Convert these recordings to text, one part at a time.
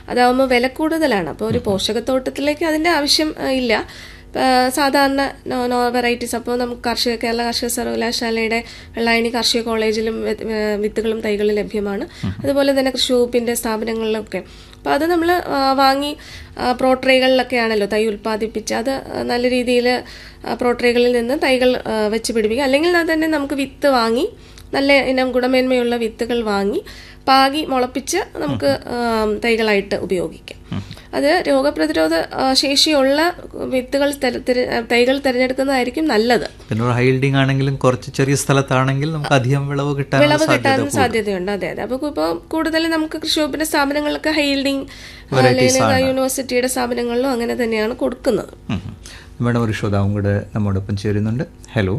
അതാവുമ്പോൾ വില കൂടുതലാണ് അപ്പോൾ ഒരു പോഷകത്തോട്ടത്തിലേക്ക് അതിന്റെ ആവശ്യം ആ, ഇല്ല ആ, സാധാരണ നോ നോ വെറൈറ്റീസ് അപ്പോൾ നമുക്ക് കാർഷിക കേരള കാർഷിക സർവകലാശാലയുടെ വെള്ളായണി കാർഷിക കോളേജിലും വി- വി- വിത്തുകളും തൈകളും ലഭ്യമാണ് അതുപോലെ തന്നെ കൃഷി വകുപ്പിന്റെ സ്ഥാപനങ്ങളിലൊക്കെ അപ്പോൾ അത് നമ്മൾ വാങ്ങി ആ, പ്രോട്രേകളിലൊക്കെയാണല്ലോ തൈ ഉൽപ്പാദിപ്പിച്ച് അത് നല്ല രീതിയിൽ പ്രോട്രേകളിൽ നിന്ന് തൈകൾ ആ, വെച്ച് പിടിപ്പിക്കുക അല്ലെങ്കിൽ അത് തന്നെ നമുക്ക് വിത്ത് വാങ്ങി നല്ല ഇനം ഗുണമേന്മയുള്ള വിത്തുകൾ വാങ്ങി പാകി മുളപ്പിച്ച് നമുക്ക് ആ, തൈകളായിട്ട് ഉപയോഗിക്കാം അത് രോഗപ്രതിരോധ ആ, ശേഷിയുള്ള വിത്തുകൾ തെര- തെര- തൈകൾ തിരഞ്ഞെടുക്കുന്നതായിരിക്കും നല്ലത് പിന്നെ ഒരു ഹൈൽഡിംഗ് ആണെങ്കിലും കുറച്ച് ചെറിയ സ്ഥലത്താണെങ്കിൽ നമുക്ക് അധികം വിളവ് കിട്ടാൻ വിളവ് കിട്ടാനും സാധ്യതയുണ്ട് അതെ അതെ അപ്പോൾ ഇപ്പോൾ കൂടുതൽ നമുക്ക് കൃഷി വകുപ്പിന്റെ സ്ഥാപനങ്ങളിലൊക്കെ ഹൈൽഡിങ് അല്ലെങ്കിൽ യൂണിവേഴ്സിറ്റിയുടെ സ്ഥാപനങ്ങളിലും അങ്ങനെ തന്നെയാണ് കൊടുക്കുന്നത് മേഡം ഒരു ശ്രോതാവും കൂടെ നമ്മോടൊപ്പം ചേരുന്നുണ്ട് ഹലോ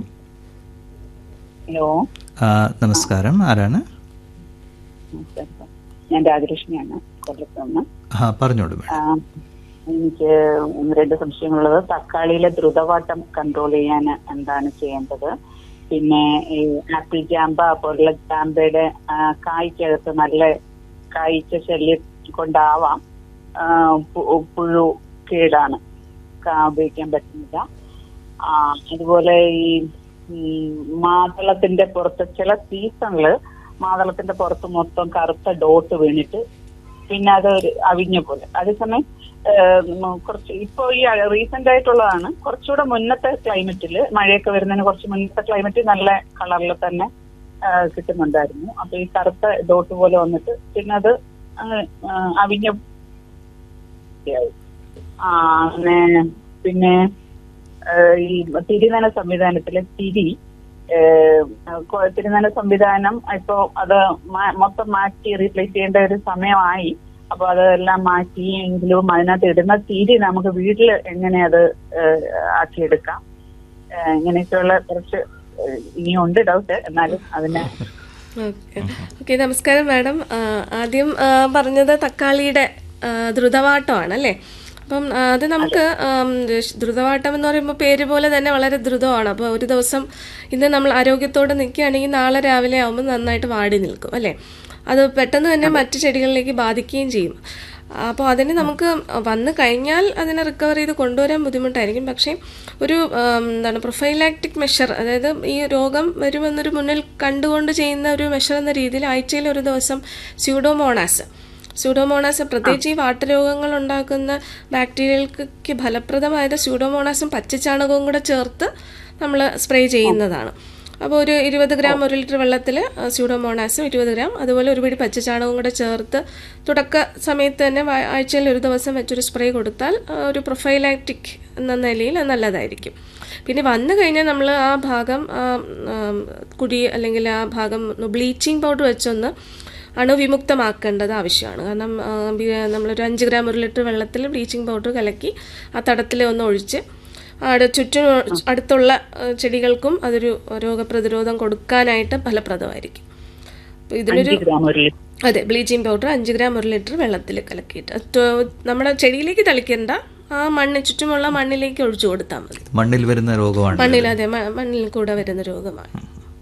ഹലോ ആ, നമസ്കാരം ആരാണ് നമസ്കാരം സാർ. ഞാൻ രാജലക്ഷ്മിയാണ് കൊല്ലത്ത് നിന്ന് ആ പറഞ്ഞോളൂ മേഡം ആ, എനിക്ക് ഒന്ന് രണ്ട് സംശയങ്ങളുള്ളത് തക്കാളിയിലെ ദ്രുതവാട്ടം കൺട്രോൾ ചെയ്യാൻ എന്താണ് ചെയ്യേണ്ടത് പിന്നെ ഈ ആപ്പിൾ ജാമ്പ പോലുള്ള ജാമ്പയുടെ ആ, കായ്ക്കകത്ത് നല്ല കായ്ച്ച ശല്യം കൊണ്ടാവാം ആ, പു- പുഴു കേടാണ് കാ ഉപയോഗിക്കാൻ പറ്റുന്നില്ല ആ, അതുപോലെ ഈ ഈ മാതളത്തിന്റെ പുറത്ത് ചില സീസണില് മാതളത്തിന്റെ പുറത്ത് മൊത്തം കറുത്ത ഡോട്ട് വീണിട്ട് പിന്നെ അത് ഒരു അവിഞ്ഞ പോലെ അതേസമയം ഏഹ്, ഉം, കുറച്ച് ഇപ്പോ ഈ റീസെന്റ് ആയിട്ടുള്ളതാണ് കുറച്ചുകൂടെ മുന്നത്തെ ക്ലൈമറ്റിൽ മഴയൊക്കെ വരുന്നതിന് കുറച്ച് മുന്നത്തെ ക്ലൈമറ്റ് നല്ല കളറിൽ തന്നെ ഏഹ്, കിട്ടുന്നുണ്ടായിരുന്നു അപ്പൊ ഈ കറുത്ത ഡോട്ട് പോലെ വന്നിട്ട് പിന്നെ അത് അങ്ങ് ഏഹ്, അവിഞ്ഞ ആയി. ആ അങ്ങനെ പിന്നെ ഏഹ്, ഈ തിരുനന സംവിധാനത്തിലെ തിരി ഏഹ്, കൊ- തിരുനന സംവിധാനം ഇപ്പോ അത് മാ- മൊത്തം മാറ്റി റീപ്ലേസ് ചെയ്യേണ്ട ഒരു സമയമായി അപ്പൊ അതെല്ലാം മാറ്റി എങ്കിലും അതിനകത്ത് ഇടുന്ന തിരി നമുക്ക് വീട്ടിൽ എങ്ങനെ അത് ഏഹ്, ആക്കിയെടുക്കാം ഏഹ്, ഇങ്ങനെയൊക്കെയുള്ള കുറച്ച് ഏഹ്, ഇനിയുണ്ട് ഡൗട്ട് എന്നാലും അതിനെ ഓക്കെ ഓക്കെ നമസ്കാരം മാഡം ആ, ആദ്യം ആ, പറഞ്ഞത് തക്കാളിയുടെ ആ, ദ്രുതവാട്ടമാണ് അല്ലേ അപ്പം ആ, അത് നമുക്ക് ആം, ഷ്- ദ്രുതവാട്ടം എന്ന് പറയുമ്പോൾ പേര് പോലെ തന്നെ വളരെ ദ്രുതമാണ് അപ്പോൾ ഒരു ദിവസം ഇന്ന് നമ്മൾ ആരോഗ്യത്തോടെ നിൽക്കുകയാണെങ്കിൽ നാളെ രാവിലെ ആകുമ്പോൾ നന്നായിട്ട് വാടി നിൽക്കും അല്ലേ അത് പെട്ടെന്ന് തന്നെ മറ്റു ചെടികളിലേക്ക് ബാധിക്കുകയും ചെയ്യും അപ്പോൾ അതിന് നമുക്ക് വന്നു കഴിഞ്ഞാൽ അതിനെ റിക്കവർ ചെയ്ത് കൊണ്ടുവരാൻ ബുദ്ധിമുട്ടായിരിക്കും പക്ഷേ ഒരു ആം, എന്താണ് പ്രൊഫൈലാക്റ്റിക് മെഷർ അതായത് ഈ രോഗം വരുമെന്നൊരു മുന്നിൽ കണ്ടുകൊണ്ട് ചെയ്യുന്ന ഒരു മെഷർ എന്ന രീതിയിൽ ആഴ്ചയിൽ ഒരു ദിവസം സ്യൂഡോമോണാസ് സ്യൂഡോമോണാസ് പ്രത്യേകിച്ച് ഈ വാട്ടരോഗങ്ങൾ ഉണ്ടാക്കുന്ന ബാക്ടീരിയകൾക്ക് ഫലപ്രദമായത് സ്യൂഡോമോണാസും പച്ചച്ചാണകവും കൂടെ ചേർത്ത് നമ്മൾ സ്പ്രേ ചെയ്യുന്നതാണ് അപ്പോൾ ഒരു ഇരുപത് ഗ്രാം ഒരു ലിറ്റർ വെള്ളത്തിൽ സ്യൂഡോമോണാസും ഇരുപത് ഗ്രാം അതുപോലെ ഒരു പിടി പച്ചച്ചാണകവും കൂടെ ചേർത്ത് തുടക്ക സമയത്ത് തന്നെ വാ- ആഴ്ചയിൽ ഒരു ദിവസം വെച്ചൊരു സ്പ്രേ കൊടുത്താൽ ആ, ഒരു പ്രൊഫൈലാക്റ്റിക് എന്ന നിലയിൽ അത് നല്ലതായിരിക്കും പിന്നെ വന്നു കഴിഞ്ഞാൽ നമ്മൾ ആ ഭാഗം ആ, ആ, കുടി അല്ലെങ്കിൽ ആ ഭാഗം ബ്ലീച്ചിങ് പൗഡർ വെച്ചൊന്ന് അണുവിമുക്തമാക്കേണ്ടത് ആവശ്യമാണ് കാരണം ആ, ബി- നമ്മളൊരു അഞ്ച് ഗ്രാം ഒരു ലിറ്റർ വെള്ളത്തിൽ ബ്ലീച്ചിങ് പൗഡർ കലക്കി ആ തടത്തിൽ ഒന്ന് ഒഴിച്ച് അവിടെ ചുറ്റും അടുത്തുള്ള ആ, ചെടികൾക്കും അതൊരു രോഗപ്രതിരോധം കൊടുക്കാനായിട്ട് ഫലപ്രദമായിരിക്കും അപ്പോൾ ഇതിനൊരു അഞ്ച് ഗ്രാം ഒരു ലിറ്റർ അതെ ബ്ലീച്ചിങ് പൗഡർ അഞ്ച് ഗ്രാം ഒരു ലിറ്റർ വെള്ളത്തിൽ കലക്കിയിട്ട് അത് ത- നമ്മുടെ ചെടിയിലേക്ക് തളിക്കേണ്ട ആ മണ്ണ് ചുറ്റുമുള്ള മണ്ണിലേക്ക് ഒഴിച്ചു കൊടുത്താൽ മതി മണ്ണിൽ വരുന്ന രോഗമാണ് മണ്ണിൽ അതെ മ- മണ്ണിൽ കൂടെ വരുന്ന രോഗമാണ്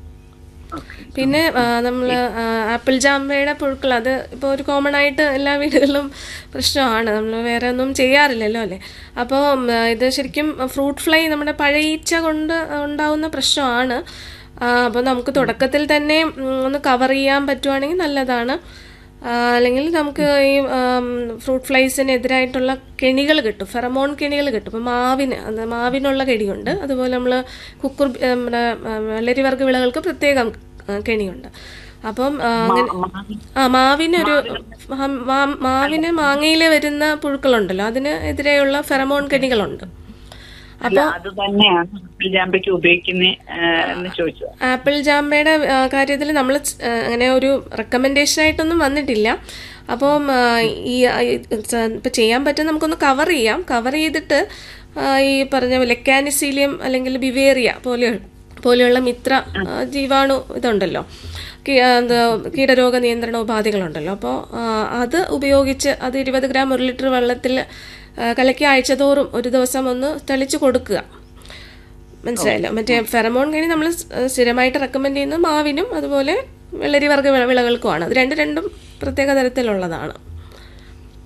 പിന്നെ നമ്മൾ ആപ്പിൾ ജാമ്പയുടെ പുഴുക്കൾ അത് ഇപ്പോൾ ഒരു കോമൺ ആയിട്ട് എല്ലാ വീടുകളിലും പ്രശ്നമാണ് നമ്മൾ വേറെ ഒന്നും ചെയ്യാറില്ലല്ലോ അല്ലേ അപ്പോൾ ഇത് ശരിക്കും ഫ്രൂട്ട് ഫ്ലൈ നമ്മുടെ പഴയീച്ച കൊണ്ട് ഉണ്ടാവുന്ന പ്രശ്നമാണ് അപ്പോൾ നമുക്ക് തുടക്കത്തിൽ തന്നെ ഉം, ഒന്ന് കവർ ചെയ്യാൻ പറ്റുവാണെങ്കിൽ നല്ലതാണ് ആ, അല്ലെങ്കിൽ നമുക്ക് ഈ ഫ്രൂട്ട് ഫ്ലൈസിനെതിരായിട്ടുള്ള കെണികൾ കിട്ടും ഫെറമോൺ കെണികൾ കിട്ടും ഇപ്പം മാവിന് അത് മാവിനുള്ള കെണിയുണ്ട് അതുപോലെ നമ്മൾ കുക്കുർ ആ, നമ്മുടെ ആ, വെള്ളരിവർഗ്ഗ വിളകൾക്ക് പ്രത്യേകം ആ, കെണിയുണ്ട് അപ്പം ആ, അങ്ങനെ ആ മാവിനൊരു മാ- മാ- മാവിന് മാങ്ങയിൽ വരുന്ന പുഴുക്കളുണ്ടല്ലോ അതിന് എതിരെയുള്ള ഫെറമോൺ കെണികളുണ്ട് അല്ല അത് തന്നെയാണ് ജാമ്പയ്ക്ക് ഉപയോഗിക്കുന്ന എന്ന് ചോദിച്ചത് ആപ്പിൾ ജാമ്പയുടെ കാര്യത്തിൽ നമ്മൾ അങ്ങനെ ഒരു റെക്കമെൻഡേഷൻ ആയിട്ടൊന്നും വന്നിട്ടില്ല അപ്പം ആ, ഈ ഇപ്പം ചെയ്യാൻ പറ്റും നമുക്കൊന്ന് കവർ ചെയ്യാം കവർ ചെയ്തിട്ട് ആ, ഈ പറഞ്ഞ ലെക്കാനിസീലിയം അല്ലെങ്കിൽ ബിവേറിയ പോലെ പോലെയുള്ള മിത്ര ആ, ജീവാണു ഇതുണ്ടല്ലോ കീ- ആ, എന്താ, കീടരോഗ നിയന്ത്രണ ഉപാധികളുണ്ടല്ലോ അപ്പോൾ അത് ഉപയോഗിച്ച് അത് ഇരുപത് ഗ്രാം ഒരു ലിറ്റർ വെള്ളത്തിൽ ആ, കലക്കി ആഴ്ചതോറും ഒരു ദിവസം ഒന്ന് തെളിച്ച് കൊടുക്കുക മനസ്സിലായല്ലോ മറ്റേ ഫെറമോൺ കണി നമ്മൾ സ്ഥിരമായിട്ട് റെക്കമെൻഡ് ചെയ്യുന്നത് മാവിനും അതുപോലെ വെള്ളരി വർഗ്ഗ വിള- വിളകൾക്കുമാണ് അത് രണ്ട് രണ്ടും പ്രത്യേക തരത്തിലുള്ളതാണ്